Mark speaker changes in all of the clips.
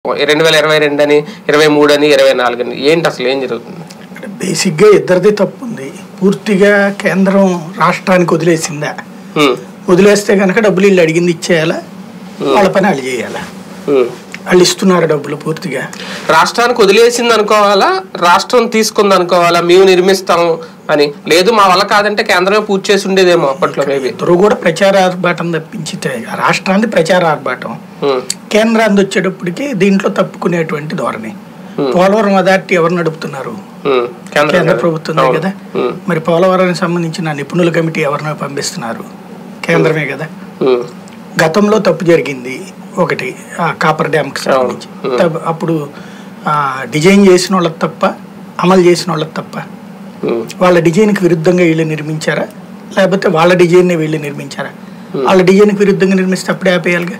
Speaker 1: రెండు వేల ఇరవై రెండు అని ఇరవై మూడు అని ఇరవై నాలుగు అని ఏంటి అసలు ఏం జరుగుతుంది
Speaker 2: బేసిక్గా ఇద్దరిది తప్పు ఉంది పూర్తిగా కేంద్రం రాష్ట్రానికి వదిలేసిందా
Speaker 1: హ్మ్.
Speaker 2: వదిలేస్తే కనుక డబ్బులు వీళ్ళు అడిగింది ఇచ్చేయాలా వాళ్ళ పని వాళ్ళు చేయాలా
Speaker 1: హ్మ్.
Speaker 2: వాళ్ళు ఇస్తున్నారు డబ్బులు పూర్తిగా
Speaker 1: రాష్ట్రానికి వదిలేసింది అనుకోవాలా రాష్ట్రం తీసుకుంది అనుకోవాలా మేము నిర్మిస్తాము అని లేదు మా వల్ల కాదంటే కేంద్రమే పూర్తి చేసి ఉండేదేమో అప్పట్లో మేబీ
Speaker 2: ఇద్దరు కూడా ప్రచార ఆర్భాటం తప్పించితే రాష్ట్రాన్ని ప్రచార ఆర్భాటం కేంద్రాన్ని వచ్చేటప్పటికి దీంట్లో తప్పుకునేటువంటి ధోరణి పోలవరం అథారిటీ ఎవరు నడుపుతున్నారు కేంద్ర ప్రభుత్వమే కదా మరి పోలవరానికి సంబంధించిన నిపుణుల కమిటీ ఎవరినో పంపిస్తున్నారు కేంద్రమే కదా గతంలో తప్పు జరిగింది ఒకటి ఆ కాపర్ డ్యామ్కి సంబంధించి తప్ప- అప్పుడు ఆ, డిజైన్ చేసిన వాళ్ళకి తప్ప అమలు చేసిన వాళ్ళకి తప్ప వాళ్ళ డిజైన్కి విరుద్ధంగా వీళ్ళు నిర్మించారా లేకపోతే వాళ్ళ డిజైన్ని వీళ్ళు నిర్మించారా వాళ్ళ డిజైన్కి విరుద్ధంగా నిర్మిస్తే అప్పుడే ఆపేయాలిగా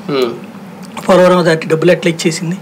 Speaker 2: పోలవరం దాటి డబ్బులు ఎట్లా ఇచ్చేసింది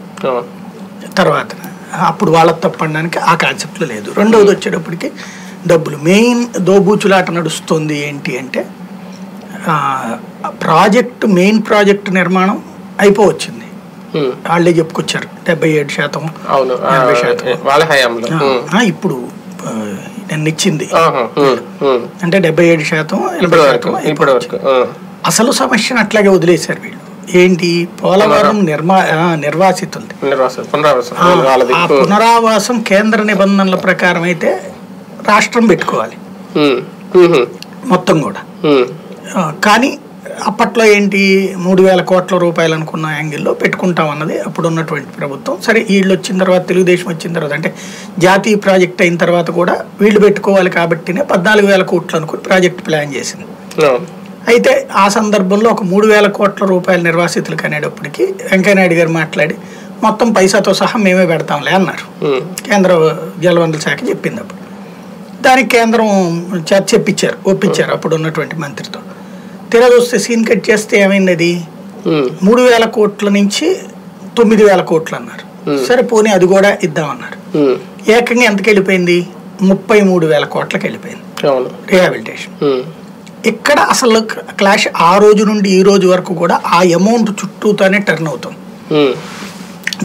Speaker 2: తర్వాత అప్పుడు వాళ్ళకి తప్పనడానికి ఆ కాన్సెప్ట్లో లేదు రెండవది వచ్చేటప్పటికి డబ్బులు మెయిన్ దోబూచులాట నడుస్తుంది ఏంటి అంటే ఆ, ప్రాజెక్టు మెయిన్ ప్రాజెక్టు నిర్మాణం అయిపోవచ్చింది వాళ్ళే చెప్పుకొచ్చారు డెబ్బై ఏడు శాతం
Speaker 1: అవును ఆ,
Speaker 2: ఎనభై శాతం
Speaker 1: వాళ్ళ హయాంలో
Speaker 2: ఆ, ఇప్పుడు ఆ, నిన్న ఇచ్చింది
Speaker 1: ఆహా, ఉమ్, ఉమ్.
Speaker 2: అంటే డెబ్బై ఏడు శాతం ఎనభై
Speaker 1: ఇప్పటి వరకు
Speaker 2: శాతం
Speaker 1: ఇప్పటి వరకు ఆ.
Speaker 2: అసలు సమస్యను అట్లాగే వదిలేశారు వీళ్ళు ఏంటి పోలవరం నిర్మా ఆ, నిర్వాసితులది
Speaker 1: పునరావాసం పునరావాసం
Speaker 2: ఆ,
Speaker 1: వాళ్ళది
Speaker 2: ఆ పునరావాసం కేంద్ర నిబంధనల ప్రకారం అయితే రాష్ట్రం పెట్టుకోవాలి
Speaker 1: ఉమ్, ఉమ్,
Speaker 2: మొత్తం కూడా
Speaker 1: ఉమ్,
Speaker 2: ఆ, కానీ అప్పట్లో ఏంటి మూడు వేల కోట్ల రూపాయలు అనుకున్న యాంగిల్లో పెట్టుకుంటాం అన్నది అప్పుడు ఉన్నటువంటి ప్రభుత్వం సరే వీళ్ళు వచ్చిన తర్వాత తెలుగుదేశం వచ్చిన తర్వాత అంటే జాతీయ ప్రాజెక్ట్ అయిన తర్వాత కూడా వీళ్ళు పెట్టుకోవాలి కాబట్టినే పద్నాలుగు వేల కోట్లు అనుకుని ప్రాజెక్ట్ ప్లాన్ చేసింది
Speaker 1: అవును.
Speaker 2: అయితే ఆ సందర్భంలో ఒక మూడు వేల కోట్ల రూపాయల నిర్వాసితులకు అనేటప్పటికి వెంకయ్యనాయుడు గారు మాట్లాడి మొత్తం పైసాతో సహా మేమే పెడతాంలే అన్నారు
Speaker 1: ఉమ్,
Speaker 2: కేంద్ర జలవనరుల శాఖ చెప్పింది అప్పుడు దానికి కేంద్రం చర్చ చెప్పించారు ఒప్పించారు అప్పుడు ఉన్నటువంటి మంత్రితో తీరా చూస్తే సీన్ కట్ చేస్తే ఏమైంది అది
Speaker 1: ఉమ్,
Speaker 2: మూడు వేల కోట్ల నుంచి తొమ్మిది వేల కోట్లు అన్నారు సరే పోనీ అది కూడా ఇద్దామన్నారు
Speaker 1: ఉమ్,
Speaker 2: ఏకంగా ఎంతకి వెళ్ళిపోయింది ముప్పై మూడు వేల కోట్లకి వెళ్ళిపోయింది
Speaker 1: అవును
Speaker 2: రిహాబిలిటేషన్
Speaker 1: ఉమ్,
Speaker 2: ఇక్కడ అసలు క్లాష్ ఆ రోజు నుండి ఈ రోజు వరకు కూడా ఆ అమౌంట్ చుట్టూతోనే టర్న్ అవుతుంది
Speaker 1: ఉమ్,